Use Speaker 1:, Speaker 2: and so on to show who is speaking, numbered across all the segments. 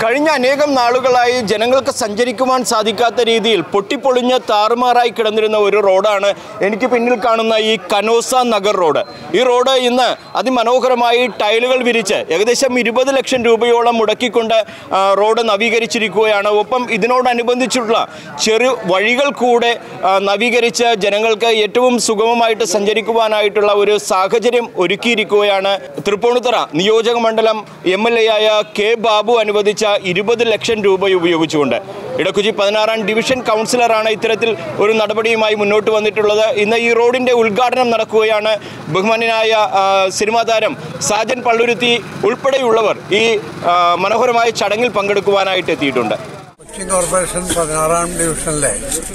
Speaker 1: കഴിഞ്ഞ അനേകം നാളുകളായി ജനങ്ങൾക്ക് സഞ്ചരിക്കുവാൻ സാധിക്കാത്ത രീതിയിൽ പൊട്ടിപ്പൊളിഞ്ഞ് താറുമാറായി കിടന്നിരുന്ന ഒരു റോഡാണ് എനിക്ക് പിന്നിൽ കാണുന്ന ഈ കനോസ നഗർ റോഡ് ഈ റോഡ് ഇന്ന് അതിമനോഹരമായി ടൈലുകൾ വിരിച്ച് ഏകദേശം ഇരുപത് ലക്ഷം രൂപയോളം മുടക്കിക്കൊണ്ട് ആ, റോഡ് നവീകരിച്ചിരിക്കുകയാണ് ഒപ്പം ഇതിനോടനുബന്ധിച്ചുള്ള ചെറു വഴികൾ കൂടെ ആ, നവീകരിച്ച് ജനങ്ങൾക്ക് ഏറ്റവും സുഗമമായിട്ട് സഞ്ചരിക്കുവാനായിട്ടുള്ള ഒരു സാഹചര്യം ഒരുക്കിയിരിക്കുകയാണ് തൃപ്പൂണിത്തറ നിയോജക മണ്ഡലം എം എൽ എ ആയ കെ ബാബു അനുവദിച്ച ഇരുപത് ലക്ഷം രൂപ ഉപയോഗിച്ചുകൊണ്ട് ഇടക്കുചി പതിനാറാം ഡിവിഷൻ കൗൺസിലറാണ് ഇത്തരത്തിൽ ഒരു നടപടിയുമായി മുന്നോട്ട് വന്നിട്ടുള്ളത് ഇന്ന് ഈ റോഡിൻ്റെ ഉദ്ഘാടനം നടക്കുകയാണ് ബഹുമാന്യനായ ആ, സിനിമാ താരം സാജൻ പള്ളുരുത്തി ഉൾപ്പെടെയുള്ളവർ ഈ ആ, മനോഹരമായ ചടങ്ങിൽ പങ്കെടുക്കുവാനായിട്ട് എത്തിയിട്ടുണ്ട്
Speaker 2: കൊച്ചിൻ കോർപ്പറേഷൻ പതിനാറാം ഡിവിഷനിലെ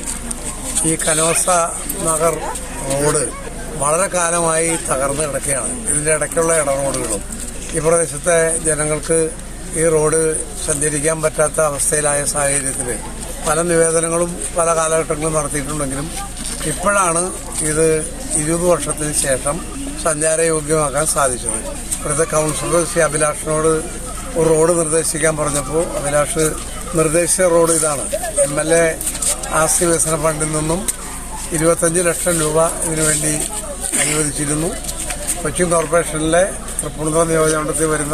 Speaker 2: ഈ കനോസ നഗർ റോഡ് വളരെ കാലമായി തകർന്നു കിടക്കുകയാണ് ഇതിന്റെ ഇടയ്ക്കുള്ള ഇടറോഡുകളും ഈ പ്രദേശത്തെ ജനങ്ങൾക്ക് ഈ റോഡ് സഞ്ചരിക്കാൻ പറ്റാത്ത അവസ്ഥയിലായ സാഹചര്യത്തിൽ പല നിവേദനങ്ങളും പല കാലഘട്ടങ്ങളും നടത്തിയിട്ടുണ്ടെങ്കിലും ഇപ്പോഴാണ് ഇത് ഇരുപത് വർഷത്തിന് ശേഷം സഞ്ചാരയോഗ്യമാക്കാൻ സാധിച്ചത് ഇവിടുത്തെ കൗൺസിലർ ശ്രീ അഭിലാഷിനോട് ഒരു റോഡ് നിർദ്ദേശിക്കാൻ പറഞ്ഞപ്പോൾ അഭിലാഷ് നിർദ്ദേശിച്ച റോഡ് ഇതാണ് എം എൽ എ ആസ്തി വികസന ഫണ്ടിൽ നിന്നും ഇരുപത്തഞ്ച് ലക്ഷം രൂപ ഇതിനുവേണ്ടി അനുവദിച്ചിരുന്നു കൊച്ചിൻ കോർപ്പറേഷനിലെ തൃപ്പൂണിത്തുറ നിയോജകമണ്ഡലത്തിൽ വരുന്ന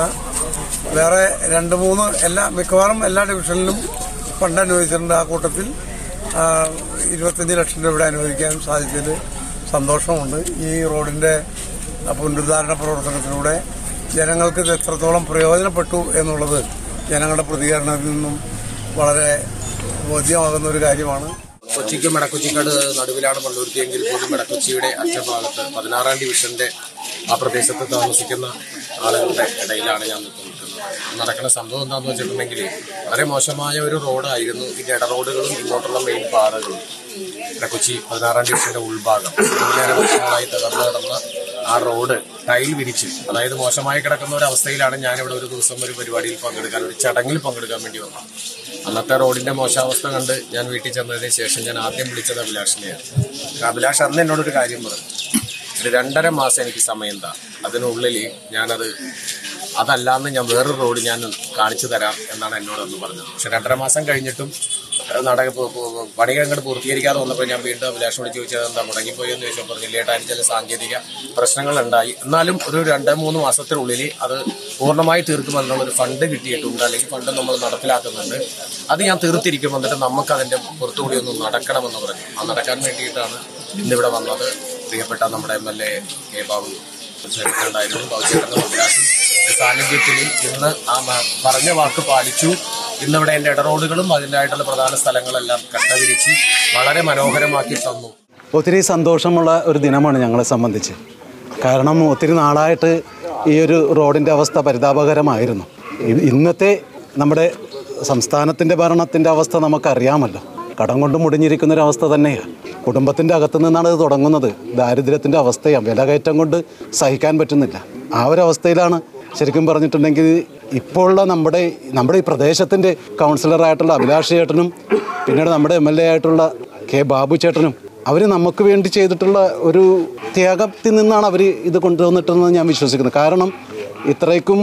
Speaker 2: വേറെ രണ്ട് മൂന്ന് എല്ലാ മിക്കവാറും എല്ലാ ഡിവിഷനിലും ഫണ്ട് അനുവദിച്ചിട്ടുണ്ട് ആ കൂട്ടത്തിൽ ആ, ഇരുപത്തഞ്ച് ലക്ഷം രൂപ ഇവിടെ അനുവദിക്കാൻ സാധിച്ചതിൽ സന്തോഷമുണ്ട് ഈ റോഡിന്റെ പുനരുദ്ധാരണ പ്രവർത്തനത്തിലൂടെ ജനങ്ങൾക്ക് ഇത് എത്രത്തോളം പ്രയോജനപ്പെട്ടു എന്നുള്ളത് ജനങ്ങളുടെ പ്രതികരണത്തിൽ നിന്നും വളരെ ബോധ്യമാകുന്ന ഒരു കാര്യമാണ്
Speaker 3: കൊച്ചിക്ക് മെടക്കൊച്ചിക്കാട് നടുവിലാണ് പള്ളുരുത്തിയെങ്കിൽ പോലും മെടക്കൊച്ചിയുടെ അറ്റഭാഗത്ത് പതിനാറാം ഡിവിഷന്റെ ആ പ്രദേശത്ത് താമസിക്കുന്ന ആളുകളുടെ ഇടയിലാണ് ഞാൻ നിൽക്കുന്നത് നടക്കുന്ന സംഭവം എന്താണെന്ന് വെച്ചിട്ടുണ്ടെങ്കിൽ വളരെ മോശമായ ഒരു റോഡായിരുന്നു ഇതിന്റെ ഇട റോഡുകളും ഇങ്ങോട്ടുള്ള മെയിൻ പാതകളും മെടക്കൊച്ചി പതിനാറാം ഡിവിഷന്റെ ഉൾഭാഗം ഒന്നിലേറെ വർഷങ്ങളായി തകർന്നു കിടന്ന ആ റോഡ് ടൈൽ വിരിച്ച് അതായത് മോശമായി കിടക്കുന്ന ഒരു അവസ്ഥയിലാണ് ഞാനിവിടെ ഒരു ദിവസം ഒരു പരിപാടിയിൽ പങ്കെടുക്കാൻ ഒരു ചടങ്ങിൽ പങ്കെടുക്കാൻ വേണ്ടി വന്നത് അന്നത്തെ റോഡിന്റെ മോശാവസ്ഥ കണ്ട് ഞാൻ വീട്ടിൽ ചെന്നതിന് ശേഷം ഞാൻ ആദ്യം വിളിച്ചത് അഭിലാഷിനെയാണ് അഭിലാഷ് അന്ന് എന്നോടൊരു കാര്യം പറഞ്ഞു ഒരു രണ്ടര മാസം എനിക്ക് സമയം താ അതിനുള്ളിൽ ഞാനത് അതല്ലാന്ന് ഞാൻ വേറൊരു റോഡ് ഞാൻ കാണിച്ചു തരാം എന്നാണ് എന്നോട് അന്ന് പറഞ്ഞത് പക്ഷെ രണ്ടര മാസം കഴിഞ്ഞിട്ടും ഏഹ്, നടക പ- പ- പണി അങ്ങോട്ട് പൂർത്തീകരിക്കാതെ വന്നപ്പോൾ ഞാൻ വീണ്ടും അഭിലാഷോട് ചോദിച്ചത് എന്താ മുടങ്ങിപ്പോയി എന്ന് ചോദിച്ചപ്പോൾ പറഞ്ഞില്ല ഏട്ടാ ചില സാങ്കേതിക പ്രശ്നങ്ങളുണ്ടായി എന്നാലും ഒരു രണ്ട് മൂന്ന് മാസത്തിനുള്ളിൽ അത് പൂർണ്ണമായി തീർക്കുമെന്നുള്ള ഒരു ഫണ്ട് കിട്ടിയിട്ടുണ്ട് അല്ലെങ്കിൽ ഫണ്ട് നമ്മൾ നടപ്പിലാക്കുന്നുണ്ട് അത് ഞാൻ തീർത്തിരിക്കും എന്നിട്ട് നമുക്ക് അതിന്റെ പുറത്തുകൂടി ഒന്ന് നടക്കണമെന്ന് പറഞ്ഞു ആ നടക്കാൻ വേണ്ടിയിട്ടാണ് ഇന്നിവിടെ വന്നത് പ്രിയപ്പെട്ട നമ്മുടെ M L A K Babu ഉണ്ടായിരുന്നു ബാബുചേട്ടനും അഭിലാഷും സാന്നിധ്യത്തിൽ ഇന്ന് ആ മ- പറഞ്ഞ വാക്ക് പാലിച്ചു ഇന്നിവിടെ എന്റെ ഇടറോഡുകളും അതിൻ്റെതായിട്ടുള്ള പ്രധാന സ്ഥലങ്ങളെല്ലാം കട്ടവിരിച്ച് വളരെ മനോഹരമാക്കി തന്നു
Speaker 4: ഒത്തിരി സന്തോഷമുള്ള ഒരു ദിനമാണ് ഞങ്ങളെ സംബന്ധിച്ച് കാരണം ഒത്തിരി നാളായിട്ട് ഈ ഒരു റോഡിൻ്റെ അവസ്ഥ പരിതാപകരമായിരുന്നു ഇ- ഇന്നത്തെ നമ്മുടെ സംസ്ഥാനത്തിൻ്റെ ഭരണത്തിൻ്റെ അവസ്ഥ നമുക്കറിയാമല്ലോ കടം കൊണ്ട് മുടിഞ്ഞിരിക്കുന്ന ഒരു അവസ്ഥ തന്നെയാണ് കുടുംബത്തിൻ്റെ അകത്തു നിന്നാണ് ഇത് തുടങ്ങുന്നത് ദാരിദ്ര്യത്തിൻ്റെ അവസ്ഥയാണ് വിലകയറ്റം കൊണ്ട് സഹിക്കാൻ പറ്റുന്നില്ല ആ ഒരു അവസ്ഥയിലാണ് ശരിക്കും പറഞ്ഞിട്ടുണ്ടെങ്കിൽ ഇപ്പോൾ ഉള്ള നമ്മുടെ നമ്മുടെ ഈ പ്രദേശത്തിൻ്റെ കൗൺസിലറായിട്ടുള്ള അഭിലാഷ് ചേട്ടനും പിന്നീട് നമ്മുടെ എം എൽ എ ആയിട്ടുള്ള കെ ബാബു ചേട്ടനും അവർ നമുക്ക് വേണ്ടി ചെയ്തിട്ടുള്ള ഒരു ത്യാഗത്തിൽ നിന്നാണ് അവർ ഇത് കൊണ്ടുവന്നിട്ടെന്ന് ഞാൻ വിശ്വസിക്കുന്നത് കാരണം ഇത്രയ്ക്കും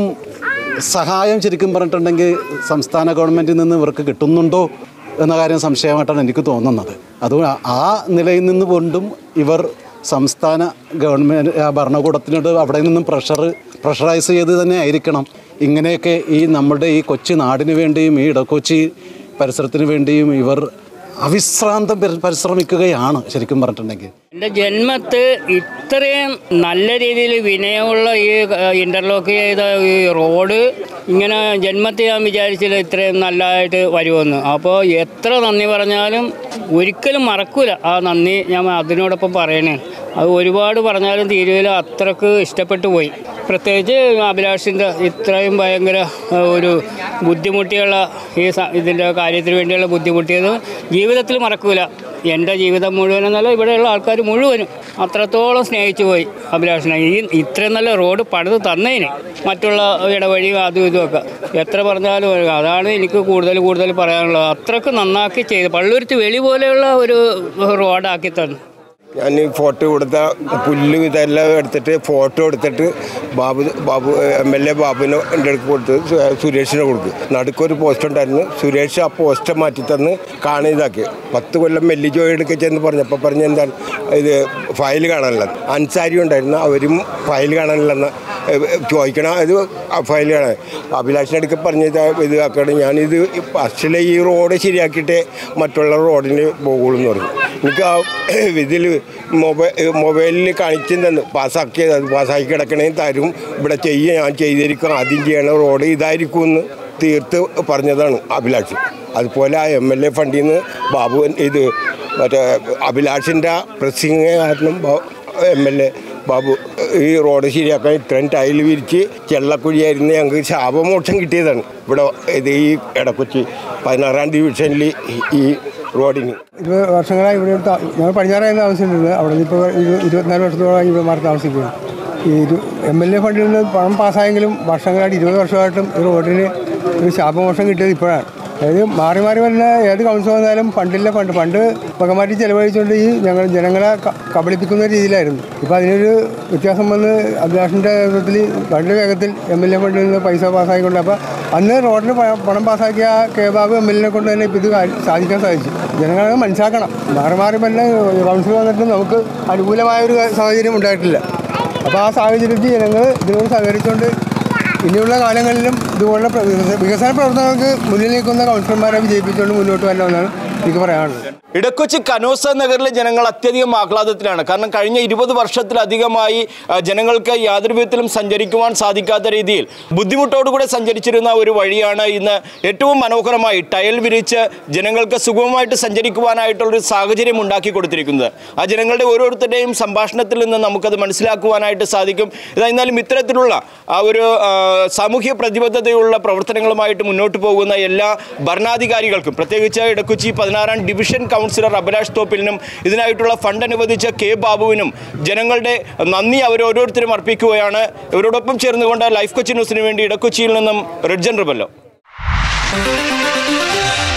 Speaker 4: സഹായം ശരിക്കും പറഞ്ഞിട്ടുണ്ടെങ്കിൽ സംസ്ഥാന ഗവൺമെൻറ്റിൽ നിന്ന് ഇവർക്ക് കിട്ടുന്നുണ്ടോ എന്ന കാര്യം സംശയമായിട്ടാണ് എനിക്ക് തോന്നുന്നത് അത് ആ നിലയിൽ നിന്ന് കൊണ്ടും ഇവർ സംസ്ഥാന ഗവൺമെൻറ് ആ ഭരണകൂടത്തിനോട് അവിടെ നിന്നും പ്രഷർ പ്രഷറൈസ് ചെയ്ത് തന്നെ ആയിരിക്കണം ഇങ്ങനെയൊക്കെ ഈ നമ്മുടെ ഈ കൊച്ചു നാടിന് വേണ്ടിയും ഈ ഇടക്കൊച്ചി പരിസരത്തിന് വേണ്ടിയും ഇവർ അവിശ്രാന്തം പരി- പരിശ്രമിക്കുകയാണ് ശരിക്കും പറഞ്ഞിട്ടുണ്ടെങ്കിൽ
Speaker 5: എൻ്റെ ജന്മത്ത് ഇത്രയും നല്ല രീതിയിൽ വിനയമുള്ള ഈ ഇൻ്റർലോക്ക് ചെയ്ത ഈ റോഡ് ഇങ്ങനെ ജന്മത്തിൽ ഞാൻ വിചാരിച്ചില്ല ഇത്രയും നല്ലതായിട്ട് വരുമെന്ന് അപ്പോൾ എത്ര നന്ദി പറഞ്ഞാലും ഒരിക്കലും മറക്കൂല ആ നന്ദി ഞാൻ അതിനോടൊപ്പം പറയണേ അത് ഒരുപാട് പറഞ്ഞാലും തീരുവില്ല അത്രക്ക് ഇഷ്ടപ്പെട്ടു പോയി പ്രത്യേകിച്ച് അഭിലാഷിൻ്റെ ഇത്രയും ഭയങ്കര ആ, ഒരു ബുദ്ധിമുട്ടിയുള്ള ഈ സ- ഇതിൻ്റെ കാര്യത്തിന് വേണ്ടിയുള്ള ബുദ്ധിമുട്ടിയത് ജീവിതത്തിൽ മറക്കൂല എൻ്റെ ജീവിതം മുഴുവനെന്നല്ല ഇവിടെയുള്ള ആൾക്കാർ മുഴുവനും അത്രത്തോളം സ്നേഹിച്ചു പോയി അഭിലാഷിനെ ഈ ഇത്രയും നല്ല റോഡ് പണിത് തന്നതിന് മറ്റുള്ള ഇടവഴിയും അതും ഇതുമൊക്കെ എത്ര പറഞ്ഞാലും അതാണ് എനിക്ക് കൂടുതൽ കൂടുതൽ പറയാനുള്ളത് അത്രക്ക് നന്നാക്കി ചെയ്ത് പള്ളുരുത്തി വെളി പോലെയുള്ള ഒരു റോഡാക്കി തന്നു
Speaker 6: ഞാൻ ഈ ഫോട്ടോ കൊടുത്ത പുല്ല് ഇതെല്ലാം എടുത്തിട്ട് ഫോട്ടോ എടുത്തിട്ട് Babu Babu M L A ബാബുവിന് എൻ്റെ അടുത്ത് കൊടുത്ത് സു- സുരേഷിന് കൊടുത്തു നടുക്കൊരു പോസ്റ്റ് ഉണ്ടായിരുന്നു സുരേഷ് ആ പോസ്റ്റ് മാറ്റി തന്ന് കാണി ഇതാക്കി പത്ത് കൊല്ലം മെല്ലിജോ എടുക്കുക ചെന്ന് പറഞ്ഞപ്പോൾ പറഞ്ഞ എന്താണ് ഇത് ഫയൽ കാണാനില്ല അൻസാരി ഉണ്ടായിരുന്നു അവരും ഫയൽ കാണാനില്ലെന്ന് ചോദിക്കണം ഇത് ഫയൽ കാണാൻ അഭിലാഷിൻ്റെ അടുക്ക പറഞ്ഞ ഇത് ആക്കണം ഞാനിത് ഫസ്റ്റിലെ ഈ റോഡ് ശരിയാക്കിയിട്ടേ മറ്റുള്ള റോഡിന് പോകുള്ളൂ എന്ന് പറഞ്ഞു എനിക്ക് ആ ഇതിൽ മൊബൈൽ മൊബൈലിൽ കാണിച്ചു തന്നു പാസ്സാക്കിയത് അത് പാസ്സാക്കി കിടക്കണേ തരും ഇവിടെ ചെയ്യുക ഞാൻ ചെയ്തിരിക്കും ആദ്യം ചെയ്യണ റോഡ് ഇതായിരിക്കും എന്ന് തീർത്ത് പറഞ്ഞതാണ് അഭിലാഷ് അതുപോലെ ആ എം എൽ എ ഫണ്ടിൽ നിന്ന് ബാബു ഇത് മറ്റേ അഭിലാഷിൻ്റെ പ്രസിംഗ് കാരണം എം എൽ എ ബാബു ഈ റോഡ് ശരിയാക്കാൻ ഇത്രയും ടൈൽ വിരിച്ച് ചെള്ളക്കുഴിയായിരുന്നു ഞങ്ങൾക്ക് ശാപമോക്ഷം കിട്ടിയതാണ് ഇവിടെ ഇത് ഈ ഇടക്കൊച്ചി പതിനാറാം ഡിവിഷനിൽ ഈ റോഡിന്
Speaker 7: ഇരുപത് വർഷങ്ങളായി ഇവിടെ ഒരു താ- ഞങ്ങൾ പടിഞ്ഞാറായിരുന്നു താമസിച്ചിരുന്നത് അവിടെ നിന്ന് ഇപ്പോൾ ഇരു ഇരുപത്തിനാല് വർഷത്തോളം ഇവിടെ മാറി താമസിക്കുകയാണ് ഈ ഇരു എം എൽ എ ഫണ്ടിൽ നിന്ന് പണം പാസ്സായെങ്കിലും വർഷങ്ങളായിട്ട് ഇരുപത് വർഷമായിട്ടും ഈ റോഡിന് ഒരു ശാപമോഷം കിട്ടിയത് ഇപ്പോഴാണ് അതായത് മാറി മാറി വരുന്ന ഏത് കൗൺസിൽ വന്നാലും ഫണ്ടിലെ ഫണ്ട് ഫണ്ട് പകമാറ്റി ചെലവഴിച്ചുകൊണ്ട് ഈ ഞങ്ങൾ ജനങ്ങളെ ക- കബളിപ്പിക്കുന്ന രീതിയിലായിരുന്നു ഇപ്പോൾ അതിനൊരു വ്യത്യാസം വന്ന് അഭിലാഷിൻ്റെ നേതൃത്വത്തിൽ വളരെ വേഗത്തിൽ എം എൽ എ ഫണ്ടിൽ നിന്ന് പൈസ പാസ്സായിക്കൊണ്ട് അപ്പോൾ അന്ന് റോഡിന് പ- പണം പാസ്സാക്കിയ കെ ബാബു എം എൽ എനെ കൊണ്ട് തന്നെ ഇപ്പോൾ ഇത് കാര്യം സാധിക്കാൻ സാധിച്ചു ജനങ്ങളത് മനസ്സിലാക്കണം മാറി മാറി തന്നെ കൗൺസിൽ വന്നിട്ട് നമുക്ക് അനുകൂലമായ ഒരു സാഹചര്യം ഉണ്ടായിട്ടില്ല അപ്പോൾ ആ സാഹചര്യത്തിൽ ജനങ്ങൾ ഇതിനോട് സഹകരിച്ചുകൊണ്ട് ഇനിയുള്ള കാലങ്ങളിലും ഇതുപോലുള്ള പ്ര- വികസന പ്രവർത്തനങ്ങൾക്ക് മുന്നിൽ നിൽക്കുന്ന കൗൺസിലർമാരെ വിജയിപ്പിച്ചുകൊണ്ട് മുന്നോട്ട് വരണമെന്നാണ് എനിക്ക് പറയാനുള്ളത്
Speaker 1: ഇടക്കൊച്ചി കനോസ നഗറിലെ ജനങ്ങൾ അത്യധികം ആഹ്ലാദത്തിലാണ് കാരണം കഴിഞ്ഞ ഇരുപത് വർഷത്തിലധികമായി ആ, ജനങ്ങൾക്ക് യാതൊരു വിധത്തിലും സഞ്ചരിക്കുവാൻ സാധിക്കാത്ത രീതിയിൽ ബുദ്ധിമുട്ടോടുകൂടെ സഞ്ചരിച്ചിരുന്ന ഒരു വഴിയാണ് ഇന്ന് ഏറ്റവും മനോഹരമായി ടയൽ വിരിച്ച് ജനങ്ങൾക്ക് സുഗമമായിട്ട് സഞ്ചരിക്കുവാനായിട്ടുള്ളൊരു സാഹചര്യം ഉണ്ടാക്കി കൊടുത്തിരിക്കുന്നത് ആ ജനങ്ങളുടെ ഓരോരുത്തരുടെയും സംഭാഷണത്തിൽ നിന്ന് നമുക്കത് മനസ്സിലാക്കുവാനായിട്ട് സാധിക്കും ഇതാ എന്നാലും ഇത്തരത്തിലുള്ള ആ ഒരു ആ, സാമൂഹ്യ പ്രതിബദ്ധതയുള്ള പ്രവർത്തനങ്ങളുമായിട്ട് മുന്നോട്ട് പോകുന്ന എല്ലാ ഭരണാധികാരികൾക്കും പ്രത്യേകിച്ച് ഇടക്കൊച്ചി പതിനാറാം ഡിവിഷൻ കൗൺസിലർ അഭിലാഷ് തോപ്പിലിനും ഇതിനായിട്ടുള്ള ഫണ്ട് അനുവദിച്ച കെ ബാബുവിനും ജനങ്ങളുടെ നന്ദി അവർ ഓരോരുത്തരും അർപ്പിക്കുകയാണ് ഇവരോടൊപ്പം ചേർന്നുകൊണ്ട് ലൈഫ് കൊച്ചി ന്യൂസിന് വേണ്ടി ഇടക്കൊച്ചിയിൽ നിന്നും റിഡ്ജൻ റിബല്ലോ